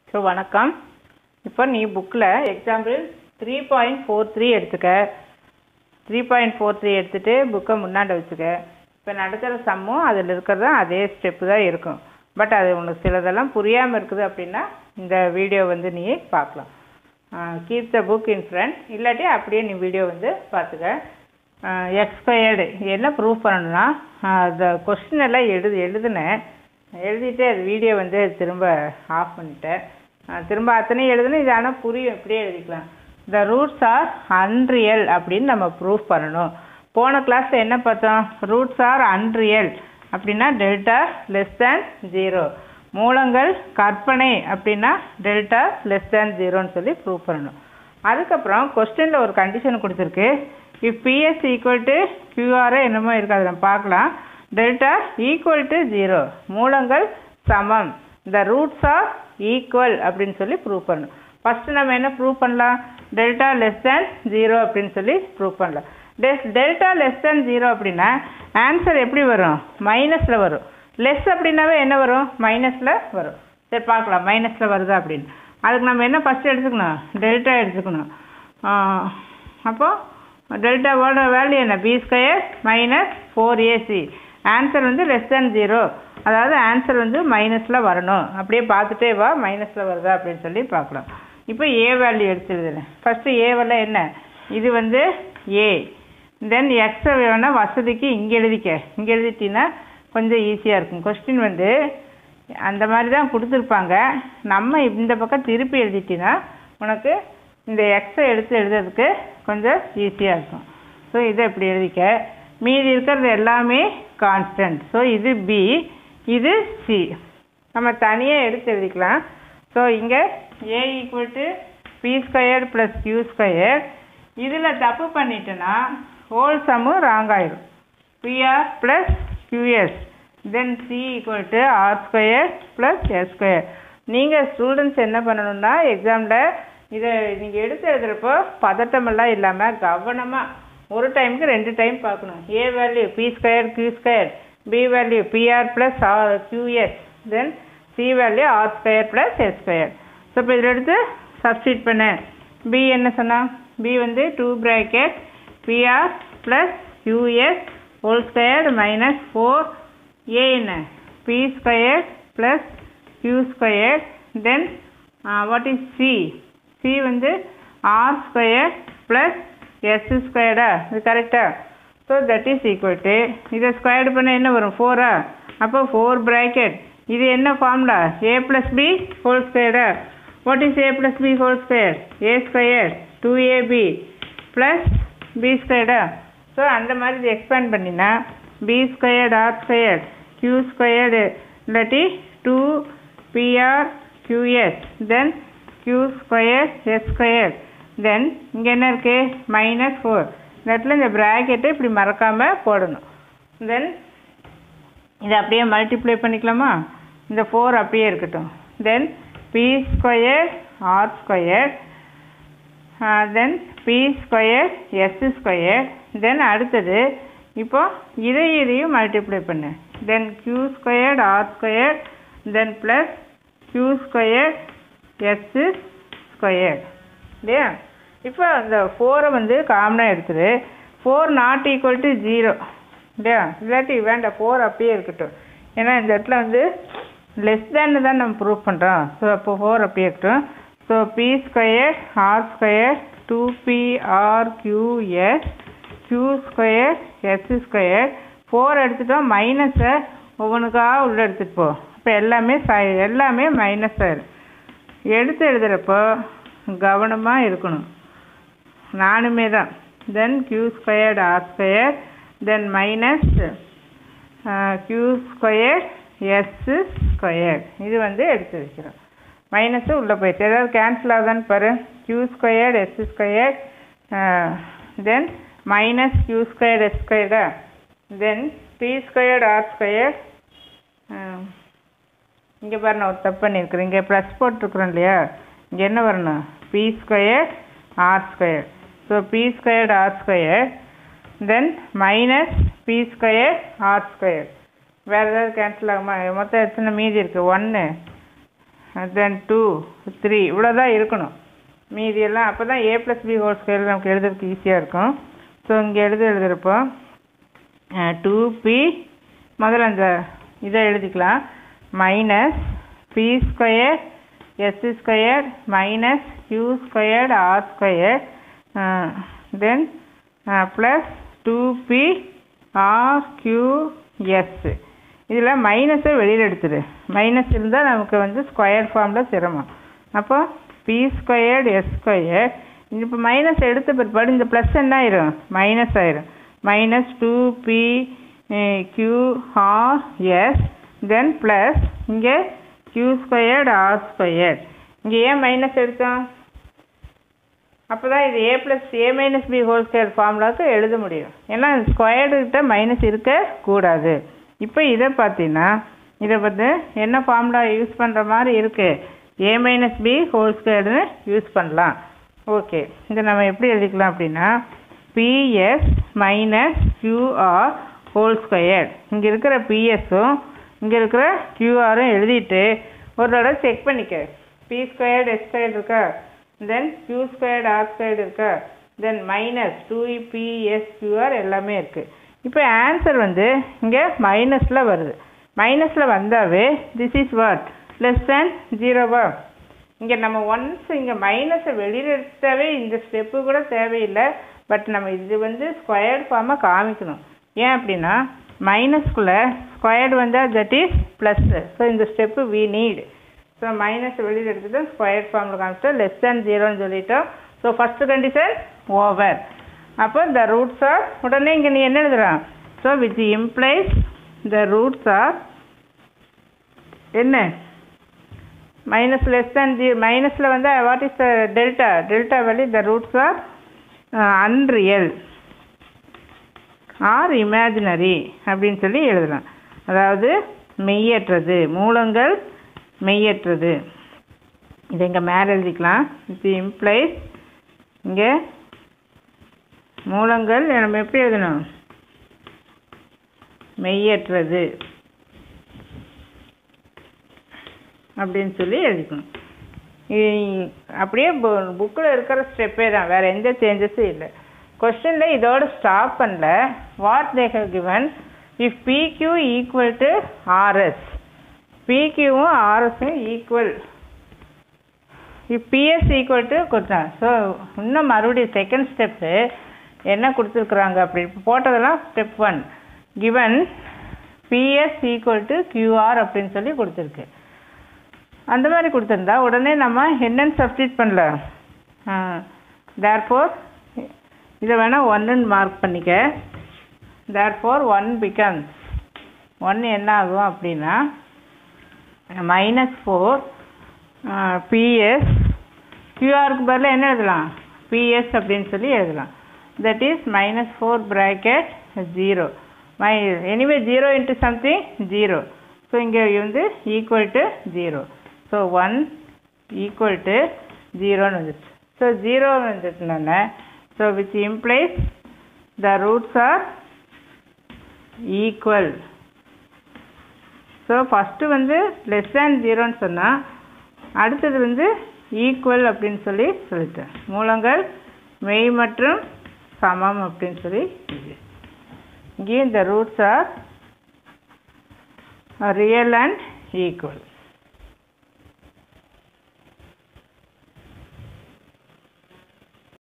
so வணக்கம் இப்போ நீ புக்கில் example three point four three எடுத்துக்க த்ரீ பாயிண்ட் ஃபோர் த்ரீ எடுத்துகிட்டு புக்கை முன்னாடி வச்சுக்க இப்போ நடத்துகிற சம்மும் அதில் இருக்கிறது அதே ஸ்டெப்பு தான் இருக்கும் பட் அது உனக்கு சிலதெல்லாம் புரியாமல் இருக்குது அப்படின்னா இந்த வீடியோ வந்து நீ பார்க்கலாம் keep the book in front இல்லாட்டி அப்படியே நீ வீடியோ வந்து பார்த்துக்க எக்ஸ்பயர்டு என்ன ப்ரூவ் பண்ணணும்னா அந்த கொஸ்டின் எல்லாம் எழுது எழுதுனேன் எழுதிட்டு அது வீடியோ வந்து திரும்ப ஆஃப் பண்ணிட்டேன் அஹ் திரும்ப அத்தனையும் எழுதுனேன் இது ஆனால் புரியும் இப்படியே எழுதிக்கலாம் த ரூட்ஸ் ஆர் அன்ரியல் அப்படின்னு நம்ம ப்ரூவ் பண்ணணும் போன கிளாஸில் என்ன பார்த்தோம் ரூட்ஸ் ஆர் அன்ரியல் அப்படின்னா டெல்டா லெஸ் தேன் ஜீரோ மூலங்கள் கற்பனை அப்படின்னா டெல்டா லெஸ் தேன் ஜீரோன்னு சொல்லி ப்ரூவ் பண்ணணும் அதுக்கப்புறம் கொஸ்டினில் ஒரு கண்டிஷன் கொடுத்துருக்கு if PS equal to QR என்னமோ இருக்கு அதை நம்ம பார்க்கலாம் டெல்டா ஈக்குவல் டு ஜீரோ மூலங்கள் சமம் த ரூட்ஸ் ஆர் ஈக்குவல் அப்படின்னு சொல்லி ப்ரூவ் பண்ணணும் ஃபஸ்ட்டு நம்ம என்ன ப்ரூவ் பண்ணலாம் டெல்டா லெஸ் தேன் ஜீரோ அப்படின்னு சொல்லி ப்ரூவ் பண்ணலாம் டெஸ் டெல்டா லெஸ் தேன் ஜீரோ அப்படின்னா ஆன்சர் எப்படி வரும் மைனஸில் வரும் லெஸ் அப்படின்னாவே என்ன வரும் மைனஸில் வரும் சரி பார்க்கலாம் மைனஸில் வருதா அப்படின்னு அதுக்கு நம்ம என்ன ஃபஸ்ட்டு எடுத்துக்கணும் டெல்டா எடுத்துக்கணும் அப்போது டெல்டாவோட வேல்யூ என்ன B square minus four AC answer வந்து லெஸ் தேன் ஜீரோ அதாவது ஆன்சர் வந்து மைனஸில் வரணும் அப்படியே பார்த்துட்டே வா மைனஸில் வருதா அப்படின்னு சொல்லி பார்க்கலாம் இப்போ ஏ வேல்யூ எடுத்துருதுல ஃபஸ்ட்டு ஏவெல்லாம் என்ன இது வந்து ஏ தென் எக்ஸை வேணால் வசதிக்கு இங்கே எழுதிக்க இங்கே எழுதிட்டீங்கன்னா கொஞ்சம் ஈஸியாக இருக்கும் கொஸ்டின் வந்து அந்த மாதிரி தான் கொடுத்துருப்பாங்க நம்ம இந்த பக்கம் திருப்பி எழுதிட்டீங்கன்னா உனக்கு இந்த எக்ஸை எடுத்து எழுதுறதுக்கு கொஞ்சம் ஈஸியாக இருக்கும் ஸோ இதை இப்படி எழுதிக்க மீதி இருக்கிறது எல்லாமே கான்ஸ்டன்ட் ஸோ இது பி இது சி நம்ம தனியாக எடுத்து எழுதிக்கலாம் ஸோ இங்கே A equal to P square plus Q square இதில் தப்பு பண்ணிட்டேன்னா ஹோல் சம்மும் ராங் ஆயிடும் PR plus QS then C equal to R square plus S square நீங்கள் ஸ்டூடெண்ட்ஸ் என்ன பண்ணணும்னா எக்ஸாமில் இதை நீங்கள் எடுத்து எழுதுகிறப்போ பதட்டமெல்லாம் இல்லாமல் கவனமாக ஒரு டைமுக்கு ரெண்டு டைம் பார்க்கணும் A value P square Q square B value PR plus R QS then C value R square plus S square so இப்போ இதில் எடுத்து சப்ஸ்டியூட் பண்ண பி என்ன சொன்னால் பி வந்து two bracket PR plus QS whole square minus four A என்ன B square plus Q square then what is C C வந்து R square plus S ஸ்கொயர்டா இது கரெக்டா so that is equal to இதை squared பண்ண என்ன வரும் ஃபோரா அப்போ ஃபோர் ப்ராக்கெட் இது என்ன formula A plus B whole ஸ்கொயர்டா what is A plus B whole square A square two AB plus B ஸ்கொயர்டா ஸோ அந்த மாதிரி இது எக்ஸ்பேண்ட் பண்ணினா P squared R square Q squared இல்லாட்டி two PR QS then Q square S square then இங்கே என்ன இருக்குது மைனஸ் ஃபோர் இந்த இடத்துல இந்த ப்ராக்கெட்டை இப்படி மறக்காமல் போடணும் தென் இதை அப்படியே மல்டிப்ளை பண்ணிக்கலாமா இந்த ஃபோர் அப்படியே இருக்கட்டும் then P square R square then P square S square then அடுத்தது இப்போ இதை இதையும் மல்டிப்ளை பண்ணு then Q squared R square then plus Q square S square இல்லையா இப்போ அந்த ஃபோரை வந்து காமனாக எடுத்துரு four not equal to zero இல்லையா இல்லாட்டி வேண்டாம் ஃபோர் அப்படியே இருக்கட்டும் ஏன்னா இந்த இடத்துல வந்து லெஸ் தேன்னு தான் நம்ம ப்ரூவ் பண்ணுறோம் ஸோ அப்போ ஃபோர் அப்படியே இருக்கட்டும் so P square R square two P R QS Q square S square four எடுத்துட்டோம் மைனஸை ஒவ்வொன்றுக்காக உள்ளே எடுத்துகிட்டு போ இப்போ எல்லாமே ச எல்லாமே மைனஸ் ஆயிரும் எடுத்து எழுதுகிறப்போ கவனமாக இருக்கணும் நானுமே தான் then Q squared R square then minus Q square S square இது வந்து எடுத்து வைக்கிறோம் மைனஸு உள்ளே போயிடுச்சு ஏதாவது கேன்சல் ஆகுதான்னு பாரு Q square S square then minus Q square S ஸ்கொயர்டா then P squared R square இங்கே பாரு நான் ஒரு தப்பு பண்ணியிருக்கிறேன் இங்கே ப்ளஸ் போட்டிருக்குறோம் இல்லையா இங்கே என்ன வரணும் P square R square so P squared R square then minus P square R square வேறு ஏதாவது கேன்சல் ஆகுமா மொத்தம் எத்தனை மீதி இருக்குது ஒன்று தென் டூ த்ரீ இவ்வளோ தான் இருக்கணும் மீதி எல்லாம் அப்போ தான் A plus B whole square நமக்கு எழுதுறதுக்கு ஈஸியாக இருக்கும் ஸோ இங்கே எழுத எழுதுகிறப்போ டூ பி முதல்ல அந்த இதை எழுதிக்கலாம் minus P square S square minus q squared R square then plus two P R Q S இதில் மைனஸை வெளியில் எடுத்துடு மைனஸ் இருந்தால் நமக்கு வந்து ஸ்கொயர் ஃபார்மில் சிரமம் அப்போ பி ஸ்கொயர்டு எஸ் ஸ்கொயர் இப்போ மைனஸ் எடுத்த பிற்பாடு இந்த ப்ளஸ் என்ன ஆயிரும் மைனஸ் ஆயிரும் minus two P Q R S then plus இங்கே கியூ ஸ்கொயர்டு ஆர் ஸ்கொயர் இங்கே ஏன் மைனஸ் எடுத்தோம் அப்போ தான் இது A plus A minus B whole square ஃபார்முலாவுக்கு எழுத முடியும் ஏன்னா ஸ்கொயர்டுக்கிட்ட மைனஸ் இருக்கக்கூடாது இப்போ இதை பார்த்தீங்கன்னா இதை வந்து என்ன ஃபார்முலா யூஸ் பண்ணுற மாதிரி இருக்குது ஏ மைனஸ் பி ஹோல் ஸ்கொயர்டுன்னு யூஸ் பண்ணலாம் ஓகே இதை நம்ம எப்படி எழுதிக்கலாம் அப்படின்னா PS minus QR whole square இங்கே இருக்கிற பிஎஸ்ஸும் இங்கே இருக்கிற கியூஆரும் எழுதிட்டு ஒரு தடவை செக் பண்ணிக்க பி ஸ்கொயர்டு எஸ் ஸ்கொயர்டு இருக்கா then Q squared R squared இருக்கா then minus two PS QR எல்லாமே இருக்குது இப்போ ஆன்சர் வந்து இங்கே மைனஸில் வருது மைனஸில் வந்தாவே this is what less than ஜீரோவா இங்கே நம்ம ஒன்ஸ் இங்கே மைனஸை வெளியில் எடுத்தாவே இந்த ஸ்டெப்பு கூட தேவையில்லை பட் நம்ம இது வந்து ஸ்கொயர்டு ஃபார்மாக காமிக்கணும் ஏன் அப்படின்னா மைனஸ்குள்ளே ஸ்கொயர்டு வந்தால் தட் இஸ் ப்ளஸ்ஸு ஸோ இந்த step we need so minus வெளியில் எடுத்துட்டு ஸ்கொயர் ஃபார்மில் காமிச்சிட்டோம் லெஸ் தேன் ஜீரோன்னு சொல்லிட்டோம் ஸோ ஃபஸ்ட்டு கண்டிஷன் ஓவர் அப்போ இந்த ரூட்ஸ் ஆர் உடனே இங்கே நீ என்ன எழுதுறான் so which implies the roots are என்ன மைனஸ் லெஸ் தேன் ஜீ மைனஸில் வந்து what is the delta delta value the roots are unreal or imaginary அப்படின்னு சொல்லி எழுதலாம் அதாவது மெய்யற்றது மூலங்கள் மெய்யற்றது இதை இங்கே மேலே எழுதிக்கலாம் இது இம்ப்ளைஸ் இங்கே மூலங்கள் நம்ம எப்படி எழுதணும் மெய்யற்றது அப்படின்னு சொல்லி எழுதிக்கணும் இ- அப்படியே புக்கில் இருக்கிற ஸ்டெப்பே தான் வேறு எந்த சேஞ்சஸும் இல்லை கொஸ்டினில் இதோட ஸ்டாப் பண்ணல what they have given if PQ equal to RS பிக்யூவும் ஆர்எஸும் equal if PS equal to கொடுத்தாங்க ஸோ இன்னும் மறுபடியும் செகண்ட் ஸ்டெப்பு என்ன கொடுத்துருக்குறாங்க அப்படி போட்டதெல்லாம் step one given PS equal to QR அப்படின்னு சொல்லி கொடுத்துருக்கு அந்த மாதிரி கொடுத்துருந்தா உடனே நம்ம என்னன்னு சப்ஸ்டிட் பண்ணல தேர்ஃபோர் இதை வேணால் ஒன்றுன்னு மார்க் பண்ணிக்க தேர்ஃபோர் ஒன் பிகம்ஸ் ஒன் என்ன ஆகும் அப்படின்னா மைனஸ் ஃபோர் பிஎஸ் கியூஆருக்கு பதிலாக என்ன எழுதலாம் பிஎஸ் அப்படின்னு சொல்லி எழுதலாம் that is minus four bracket zero my anyway zero into something zero so இங்கே வந்து equal to zero so one equal to ஜீரோன்னு வந்துச்சு ஸோ ஜீரோ வந்துட்டுனோடனே so which implies the roots are equal so first வந்து less than ஜீரோன்னு சொன்னால் அடுத்தது வந்து ஈக்குவல் அப்படின்னு சொல்லி சொல்லிட்டேன் மூலங்கள் மெய் மற்றும் சமம் அப்படின்னு சொல்லி இங்கே இந்த roots are real and equal